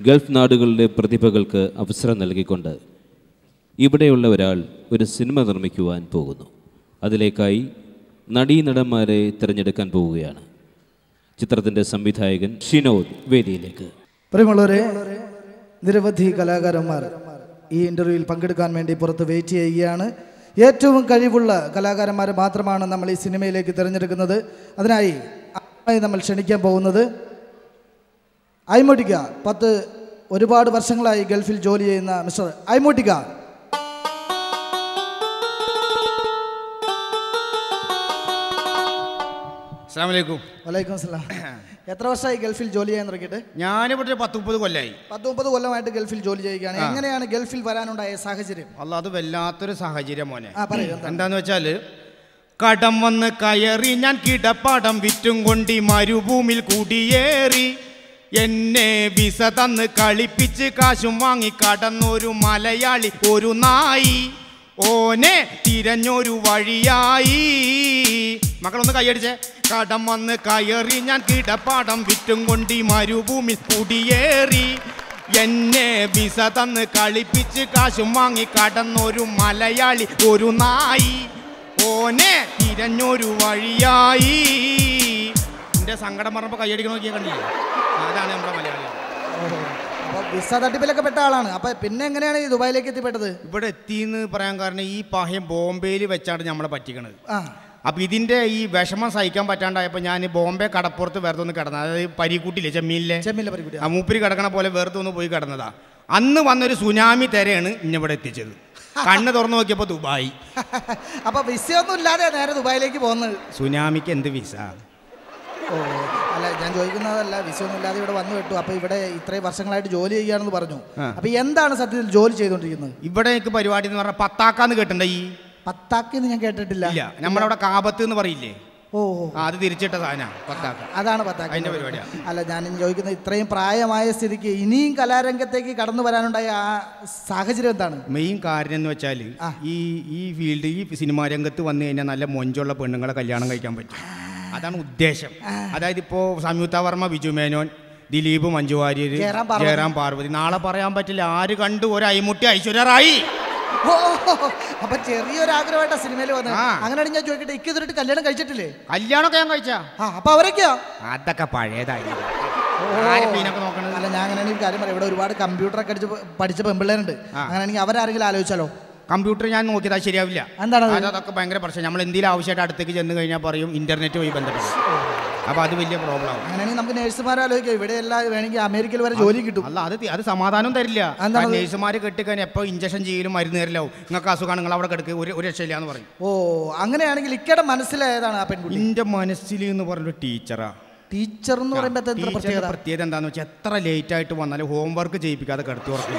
Gulf നാടുകളിലെ പ്രതിഭകൾക്ക് അവസരം നൽകിക്കൊണ്ട് ഇവിടെയുള്ള ഒരാൾ ഒരു സിനിമ നിർമ്മിക്കുവാൻ പോകുന്നു അതിലേക്കായി നടീനടന്മാരെ തിരഞ്ഞെടുക്കാൻ പോവുകയാണ് ചിത്രത്തിൻ്റെ സംവിധായകൻ ഷിനോദ് വേദിയിലേക്ക് പ്രിയമുള്ളവരെ നിരവധി കലാകാരന്മാർ ഈ ഇൻ്റർവ്യൂവിൽ പങ്കെടുക്കാൻ വേണ്ടി പുറത്ത് വെയിറ്റ് ചെയ്യുകയാണ് ഏറ്റവും കഴിവുള്ള കലാകാരന്മാരെ മാത്രമാണ് നമ്മൾ ഈ സിനിമയിലേക്ക് തിരഞ്ഞെടുക്കുന്നത് അതിനായി ആദ്യമായി നമ്മൾ ക്ഷണിക്കാൻ പോകുന്നത് ഐമോട്ടിക്ക പത്ത് ഒരുപാട് വർഷങ്ങളായി ഗൾഫിൽ ജോലി ചെയ്യുന്ന മിസ്റ്റർ ഐമോട്ടിക്ക അസ്സാം വലൈക്കും വലൈക്കും സ്ലാം എത്ര വർഷമായി ഗൾഫിൽ ജോലി ചെയ്യാൻ തുടങ്ങിയിട്ട് ഞാനിവിടെ ഒരു പത്ത് മുപ്പത് കൊല്ലായി പത്ത് മുപ്പത് കൊല്ലമായിട്ട് ഗൾഫിൽ ജോലി ചെയ്യുകയാണ് എങ്ങനെയാണ് ഗൾഫിൽ വരാനുണ്ടായ സാഹചര്യം അല്ല അത് വല്ലാത്തൊരു സാഹചര്യം മോനെ ആ പറയൂ എന്താണ്? എന്താന്ന് വെച്ചാല് കടം വന്ന് കയറി ഞാൻ കിടപ്പാടം വിറ്റും കൊണ്ടി മരുഭൂമിൽ കുടിയേറി എന്നെ വിസ തന്ന് കളിപ്പിച്ച് കാശും വാങ്ങി കടന്നൊരു മലയാളി ഒരു നായി ഓനെ തിരഞ്ഞൊരു വഴിയായി മക്കളൊന്ന് കൈയടിച്ചേ കടം വന്ന് കയറി ഞാൻ കിടപ്പാടം വിറ്റും കൊണ്ടി മരുഭൂമിൽ കുടിയേറി എന്നെ വിസ തന്ന് കളിപ്പിച്ച് കാശും വാങ്ങി കടന്നൊരു മലയാളി ഒരു നായി ഓനെ തിരഞ്ഞൊരു വഴിയായി എന്റെ സങ്കടം പറഞ്ഞപ്പോ കൈയടിക്കണ നോക്കിയാ കണ്ടില്ലേ അതാണ് നമ്മുടെ മലയാളി അപ്പോൾ വിസ തട്ടിപ്പിലൊക്കെ പെട്ട ആളാണ് അപ്പൊ പിന്നെ എങ്ങനെയാണ് ഈ ദുബായിലേക്ക് എത്തിപ്പെട്ടത് ഇവിടെ എത്തിയെന്ന് പറയാൻ കാരണം ഈ പാഹ്യം ബോംബെയിൽ വെച്ചാണ് നമ്മളെ പറ്റിക്കണത് ആ അപ്പൊ ഇതിന്റെ ഈ വിഷമം സഹിക്കാൻ പറ്റാണ്ടായപ്പോ ഞാൻ ബോംബെ കടപ്പുറത്ത് വെറുതെ ഒന്ന് കിടന്നത് അതായത് പരീക്കൂട്ടില്ലേ ചെമ്മീനിലെ ചെമ്മില്ല പരിപാടി ആ മൂപ്പര് കിടക്കണ പോലെ വെറുതെ ഒന്ന് പോയി കിടന്നതാ അന്ന് വന്നൊരു സുനാമി തെരയാണ് ഇന്നിവിടെ എത്തിച്ചത് കണ്ണ് തുറന്നു നോക്കിയപ്പോൾ ദുബായ് അപ്പൊ വിസയൊന്നും ഇല്ലാതെ നേരെ ദുബായിലേക്ക് പോകുന്നത് സുനാമിക്ക് എന്ത് വിസ ഓ അല്ല ഞാൻ ചോദിക്കുന്നതല്ല വിസയൊന്നും ഇല്ലാതെ ഇവിടെ വന്നു വിട്ടു അപ്പൊ ഇവിടെ ഇത്രയും വർഷങ്ങളായിട്ട് ജോലി ചെയ്യുകയാണെന്ന് പറഞ്ഞു ആ. അപ്പൊ എന്താണ് സത്യത്തിൽ ജോലി ചെയ്തുകൊണ്ടിരിക്കുന്നത് ഇവിടെ എനിക്ക് പരിപാടി എന്ന് പറഞ്ഞാൽ പത്താക്കാന്ന് കേട്ടിട്ടുണ്ട ഈ പത്താക്കിന്ന് ഞാൻ കേട്ടിട്ടില്ല ഇല്ല നമ്മളവിടെ കാപത്ത് എന്ന് പറയില്ലേ ഓ ഓ. ആ, അത് തിരിച്ചിട്ട സാധന പത്താക്ക അതാണ് പത്താക്കി അതിന്റെ പരിപാടിയാ. അല്ല ഞാൻ ചോദിക്കുന്നത് ഇത്രയും പ്രായമായ സ്ഥിതിക്ക് ഇനിയും കലാരംഗത്തേക്ക് കടന്നു വരാനുണ്ടായ ആ സാഹചര്യം എന്താണ് മെയിൻ കാര്യം എന്ന് വെച്ചാൽ ആ. ഈ ഈ ഫീൽഡ് ഈ സിനിമാ രംഗത്ത് വന്നു കഴിഞ്ഞാൽ നല്ല മൊഞ്ചുള്ള പെണ്ണുങ്ങളെ കല്യാണം കഴിക്കാൻ പറ്റും അതാണ് ഉദ്ദേശം അതായത് ഇപ്പോൾ സംയുക്ത വർമ്മ ബിജു മേനോൻ ദിലീപ് മഞ്ജു വാര്യർ ജയറാം പാർവതി. ജയറാം പാർവതി നാളെ പറയാൻ പറ്റില്ല ആര് കണ്ടു ഒരു അയിമുട്ടി ഐശ്വര്യറായി ഓ അപ്പൊ ചെറിയൊരു ആഗ്രഹമായിട്ടാ സിനിമയിൽ വന്നത് ആ. അങ്ങനെയാണെങ്കിൽ ഞാൻ ചോദിക്കട്ടെ ഇക്ക് ഇതിട്ട് കല്യാണം കഴിച്ചിട്ടില്ലേ കല്യാണമൊക്കെ ഞാൻ കഴിച്ചാ ആ അപ്പൊ അവരൊക്കെയാ അതൊക്കെ പഴയതായി ആര് മീനൊക്കെ നോക്കണത് അല്ല ഞാൻ അങ്ങനെയാണെങ്കിൽ കാര്യം പറയാം ഇവിടെ ഒരുപാട് കമ്പ്യൂട്ടറൊക്കെ അടിച്ച് പ- പഠിച്ച പെമ്പിള്ളേരുണ്ട് ആ. അങ്ങനെയാണെങ്കിൽ അവരാരെങ്കിലും ആലോചിച്ചാലോ കമ്പ്യൂട്ടർ ഞാൻ നോക്കിയത് അത് ശരിയാവില്ല എന്താണത്? അത് അതൊക്കെ ഭയങ്കര പ്രശ്നം നമ്മൾ എന്തെങ്കിലും ആവശ്യമായിട്ട് അടുത്തേക്ക് ചെന്ന് കഴിഞ്ഞാൽ പറയും ഇന്റർനെറ്റ് വഴി ബന്ധപ്പെടും അപ്പോൾ അത് വലിയ പ്രോബ്ലം ആവും അങ്ങനെയാണെങ്കിൽ നമുക്ക് നേഴ്സുമാരെ ആലോചിക്കാം ഇവിടെ എല്ലാം വേണമെങ്കിൽ അമേരിക്കയിൽ വരെ ജോലി കിട്ടും അല്ല അത് തി- അത് സമാധാനം തരില്ല എന്താണത്? നേഴ്സുമാർ കെട്ടിക്കഴിഞ്ഞാൽ എപ്പോൾ ഇഞ്ചക്ഷൻ ചെയ്യലും മരുന്ന് തരലാവും നിങ്ങൾക്ക് അസുഖമാണ് നിങ്ങൾ അവിടെ കിടക്കുക ഒരു ഒരു രക്ഷയില്ല എന്ന് പറയും ഓ അങ്ങനെയാണെങ്കിൽ ഇക്കയുടെ മനസ്സിലേതാണ് ആ പെൺകുട്ടി എൻ്റെ മനസ്സിൽ എന്ന് പറഞ്ഞൊരു ടീച്ചറാ ടീച്ചർ എന്ന് പറയുമ്പോൾ എന്താ ടീച്ചറിന്റെ പ്രത്യേകത പ്രത്യേകത എന്താണെന്ന് വെച്ചാൽ എത്ര ലേറ്റ് ആയിട്ട് വന്നാലും ഹോംവർക്ക് ചെയ്യിപ്പിക്കാതെ കിടത്തി ഉറക്കില്ല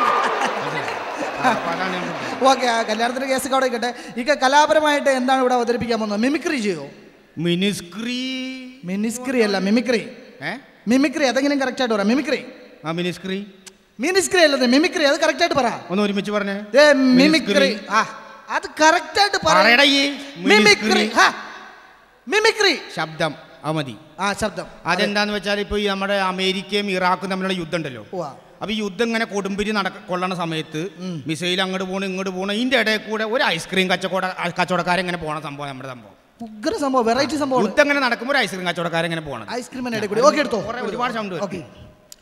അപ്പൊ അതാണ് ഞാൻ പറഞ്ഞത്. ഓക്കെ ആ കല്യാണത്തിന്റെ കേസ് അവിടെ ഇരിക്കട്ടെ ഇക്ക കലാപരമായിട്ട് എന്താണ് ഇവിടെ അവതരിപ്പിക്കാൻ പോകുന്നത് മിമിക്രി ചെയ്യോ മിനിസ്ക്രി മിനിസ്ക്രി അല്ല മിമിക്രി ഏ മിമിക്രി അതെങ്കിലും കറക്റ്റ് ആയിട്ട് പറയാം മിമിക്രി ആ മിനിസ്ക്രി മിനിസ്ക്രി അല്ലത് മിമിക്രി അത് കറക്റ്റ് ആയിട്ട് പറ ഒന്ന് ഒരുമിച്ച് പറഞ്ഞേ ഏ മിമിക്രി ആ അത് കറക്റ്റ് ആയിട്ട് പറ പറയടാ ഈ മിമിക്രി ഹാ. മിമിക്രി ശബ്ദം അത് മതി ആ ശബ്ദം അതെന്താന്ന് വെച്ചാൽ ഇപ്പോൾ ഈ നമ്മുടെ അമേരിക്കയും ഇറാഖും തമ്മിലുള്ള യുദ്ധം ഉണ്ടല്ലോ ഉവ്വ. അപ്പൊ ഈ യുദ്ധം ഇങ്ങനെ കൊടുമ്പിരി നടക്ക കൊള്ളണ സമയത്ത് മിസൈൽ അങ്ങോട്ട് പോകണം ഇങ്ങോട്ട് പോകണം ഇതിന്റെ ഇടയിൽ കൂടെ ഒരു ഐസ്ക്രീം കച്ചവട കച്ചവടക്കാരൻ ഇങ്ങനെ പോണ സംഭവം നമ്മുടെ സംഭവം ഉഗ്ര സംഭവം വെറൈറ്റി സംഭവം യുദ്ധം ഇങ്ങനെ നടക്കുമ്പോൾ ഒരു ഐസ്ക്രീം കച്ചവടക്കാരൻ ഇങ്ങനെ പോകണം ഐസ്ക്രീമിന്റെ ഇടയിൽ കൂടി ഓക്കെ എടുത്തോ കുറെ ഒരുപാട് സൗണ്ട് വരും. ഓക്കെ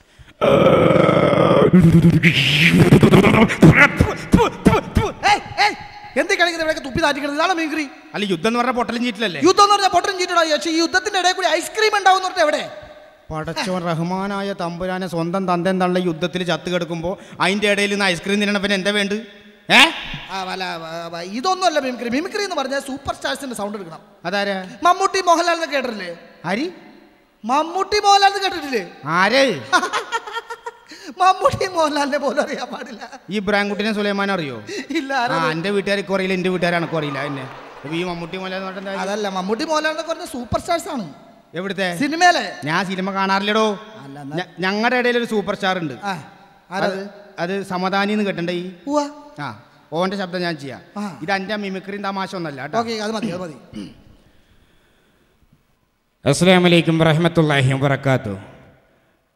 എന്ത് കളിക്കുന്നത് ഇവിടെ തുപ്പി താറ്റിക്കുന്നത് ഇതാണ് മിമിക്രി അല്ല യുദ്ധം എന്ന് പറഞ്ഞാൽ പൊട്ടലും ചീറ്റിലല്ലേ യുദ്ധം എന്ന് പറഞ്ഞാൽ പൊട്ടൻ ചീറ്റടാ പക്ഷേ ഈ യുദ്ധത്തിന്റെ ഇടയിൽ കൂടി ഐസ്ക്രീം ഉണ്ടാവും എന്ന് പറഞ്ഞാൽ എവിടെ പടച്ചോൻ റഹ്മാനായ തമ്പുരാനെ സ്വന്തം തന്തൻ തള്ള യുദ്ധത്തിൽ ചത്ത് കിടക്കുമ്പോൾ അതിന്റെ ഇടയിൽ നിന്ന് ഐസ്ക്രീം തിന്നണ പിന്നെ എന്താ വേണ്ട ഏ ആ, വല, വ, വ, ഇതൊന്നുമല്ല മിമിക്രി മിമിക്രി എന്ന് പറഞ്ഞാൽ സൂപ്പർ സ്റ്റാർസിന്റെ സൗണ്ട് എടുക്കണം അതാരാ മമ്മൂട്ടി മോഹൻലാൽ എന്ന് കേട്ടിട്ടില്ലേ ആരി മമ്മൂട്ടി മോഹൻലാൽ എന്ന് കേട്ടിട്ടില്ലേ ആര് മമ്മൂട്ടി മോഹൻലാലിനെ പോലും അറിയാൻ പാടില്ല ഈ ബ്രാങ്കുട്ടിനെ സുലൈമാൻ അറിയോ ഇല്ല ആ ആരാ? എന്റെ വീട്ടുകാർക്ക് അറിയില്ല എന്റെ വീട്ടുകാരാണ് അറിയില്ല എന്നെ അപ്പൊ ഈ മമ്മൂട്ടി മോലെ അതല്ല മമ്മൂട്ടി മോഹൻലാൽ എന്നൊക്കെ പറഞ്ഞ സൂപ്പർ സ്റ്റാർസ് ആണ് എവിടുത്തെ സിനിമയിലെ ഞാൻ സിനിമ കാണാറില്ലടോ അല്ല, എന്നാ- ഞങ്ങളുടെ ഇടയിൽ ഒരു സൂപ്പർ സ്റ്റാർ ഉണ്ട് ആ ആരത് അത് അത് സമദാനി എന്ന് കേട്ടണ്ടേ ഈ ഉവ്വ ആ ഓന്റെ ശബ്ദം ഞാൻ ചെയ്യാം ആ. ഇത് എന്റെ മിമിക്രിയും തമാശ ഒന്നല്ല കേട്ടോ ഓക്കെ അത് മതി അത് മതി അസ്സാം വലൈക്കും വറഹമത്തല്ലാഹി വബർക്കാത്തു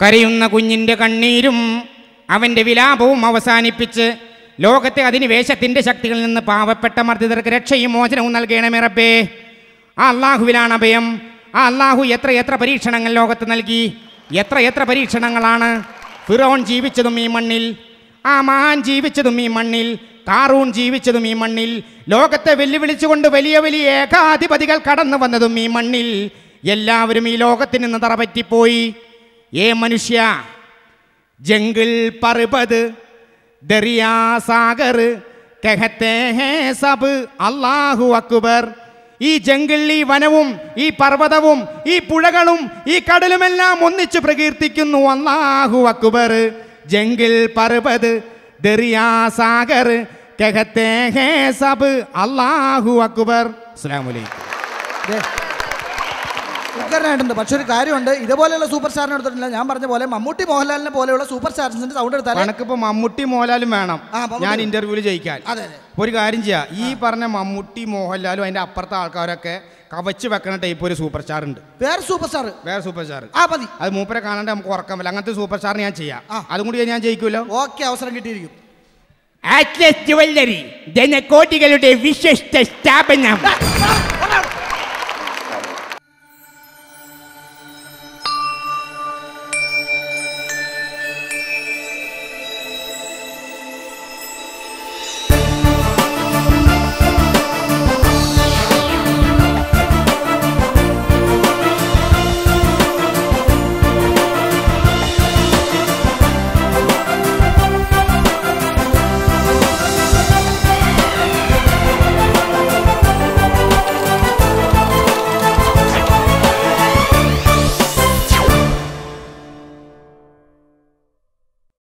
കരയുന്ന കുഞ്ഞിൻ്റെ കണ്ണീരും അവൻ്റെ വിലാപവും അവസാനിപ്പിച്ച് ലോകത്തെ അധിനിവേശത്തിൻ്റെ ശക്തികളിൽ നിന്ന് പാവപ്പെട്ട മർദ്ദിതർക്ക് രക്ഷയും മോചനവും നൽകണമേ റബ്ബേ ആ അള്ളാഹുവിലാണ് അഭയം ആ അള്ളാഹു എത്ര എത്ര പരീക്ഷണങ്ങൾ ലോകത്ത് നൽകി എത്ര എത്ര പരീക്ഷണങ്ങളാണ് ഫിറോൺ ജീവിച്ചതും ഈ മണ്ണിൽ ആ മഹാൻ ജീവിച്ചതും ഈ മണ്ണിൽ കാറൂൺ ജീവിച്ചതും ഈ മണ്ണിൽ ലോകത്തെ വെല്ലുവിളിച്ചുകൊണ്ട് വലിയ വലിയ ഏകാധിപതികൾ കടന്നു വന്നതും ഈ മണ്ണിൽ എല്ലാവരും ഈ ലോകത്തിൽ നിന്ന് തറപറ്റിപ്പോയി ഏ മനുഷ്യ ജംഗിൾ പർബത് ദറിയാ സാഗർ കഹത്തെ ഹേ സബ് അല്ലാഹു അക്ബർ ഈ ജംഗിൾ ഈ വനവും ഈ പർവ്വതവും ഈ പുഴകളും ഈ കടലുമെല്ലാം ഒന്നിച്ചു പ്രകീർത്തിക്കുന്നു അല്ലാഹു അക്ബർ ജംഗിൾ പർവ്വത് ദറിയാ സാഗർ കഹത്തെ ഹേ സബ് അല്ലാഹു അക്ബർ അസ്സലാമു അലൈക്കും ദേ, ഉഗ്രനായിട്ടുണ്ട് പക്ഷെ ഒരു കാര്യമുണ്ട് ഇതുപോലെയുള്ള സൂപ്പർ സ്റ്റാറിനെ എടുത്തിട്ടില്ല ഞാൻ പറഞ്ഞ പോലെ മമ്മൂട്ടി മോഹൻലാലിനെ പോലെയുള്ള സൂപ്പർ സ്റ്റാർസിന്റെ സൗണ്ട് എടുത്താൽ കണക്കിപ്പോ മമ്മൂട്ടി മോഹൻലാലും വേണം ആ, മമ്മൂട്ടി. ഞാൻ ഇന്റർവ്യൂവിൽ ജയിക്കാൻ അതെ അതെ അപ്പൊ ഒരു കാര്യം ചെയ്യാം ഈ പറഞ്ഞ മമ്മൂട്ടി മോഹൻലാലും അതിന്റെ അപ്പുറത്തെ ആൾക്കാരൊക്കെ കവച്ച് വെക്കണ ടൈപ്പ് ഒരു സൂപ്പർ സ്റ്റാർ ഉണ്ട് വേറെ സൂപ്പർ സ്റ്റാർ വേറെ സൂപ്പർ സ്റ്റാർ ആ മതി അത് മൂപ്പരെ കാണാണ്ട് നമുക്ക് ഉറക്കാൻ പറ്റില്ല അങ്ങനത്തെ സൂപ്പർ സ്റ്റാറിന് ഞാൻ ചെയ്യാം ആ. അതും കൂടി ഞാൻ ജയിക്കുമല്ലോ ഓക്കെ അവസരം കിട്ടിയിരിക്കും ആറ്റ്ലസ് ജുവല്ലറി ജനകോടികളുടെ വിശിഷ്ട സ്ഥാപനം